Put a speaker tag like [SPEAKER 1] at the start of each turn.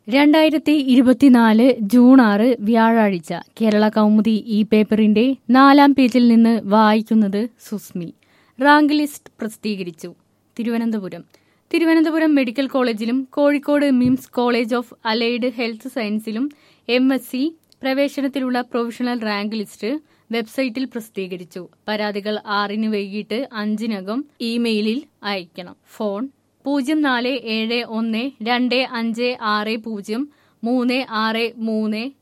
[SPEAKER 1] രണ്ടായിരത്തി ഇരുപത്തിനാല് ജൂൺ ആറ് വ്യാഴാഴ്ച കേരള കൗമുദി ഈ പേപ്പറിന്റെ നാലാം പേജിൽ നിന്ന് വായിക്കുന്നത് സുസ്മി റാങ്ക് ലിസ്റ്റ് പ്രസിദ്ധീകരിച്ചു തിരുവനന്തപുരം തിരുവനന്തപുരം മെഡിക്കൽ കോളേജിലും Kozhikode MIMS college of allied health സയൻസിലും എം എസ് സി പ്രവേശനത്തിലുള്ള പ്രൊവിഷണൽ റാങ്ക് ലിസ്റ്റ് വെബ്സൈറ്റിൽ പ്രസിദ്ധീകരിച്ചു പരാതികൾ ആറിന് വൈകിട്ട് അഞ്ചിനകം ഇമെയിലിൽ അയക്കണം ഫോൺ പൂജ്യം നാല് ഏഴ് ഒന്ന് രണ്ട് അഞ്ച് ആറ് പൂജ്യം മൂന്ന് ആറ് മൂന്ന്